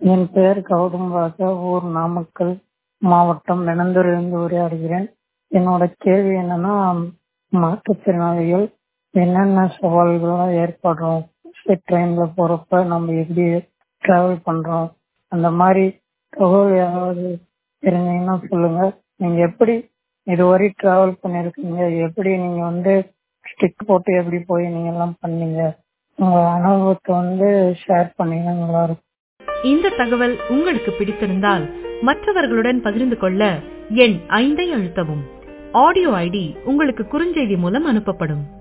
என் பெயர் கௌதம் ராஜா ஊர் நாமக்கல் மாவட்டம் வெனந்தூரிலிருந்து உரையாடுகிறேன் என்னோட கேள்வி என்னன்னா மாற்றுத்திறனாளிகள் என்னென்ன சவால்கள்லாம் ஏற்படுறோம் ட்ரெயின்ல போறப்ப நம்ம எப்படி டிராவல் பண்றோம் அந்த மாதிரி தகவல் ஏதாவது தெரிஞ்சீங்கன்னா சொல்லுங்க நீங்க எப்படி இதுவரை டிராவல் பண்ணிருக்கீங்க எப்படி நீங்க வந்து ஸ்டிக் போட்டு எப்படி போய் நீங்க எல்லாம் பண்ணீங்க உங்க அனுபவத்தை வந்து ஷேர் பண்ணீங்கன்னா நல்லா இருக்கும் இந்த தகவல் உங்களுக்கு பிடித்திருந்தால் மற்றவர்களுடன் பகிர்ந்து கொள்ள எண் ஐந்தை அழுத்தவும் ஆடியோ ஐடி உங்களுக்கு குறுஞ்செய்தி மூலம் அனுப்பப்படும்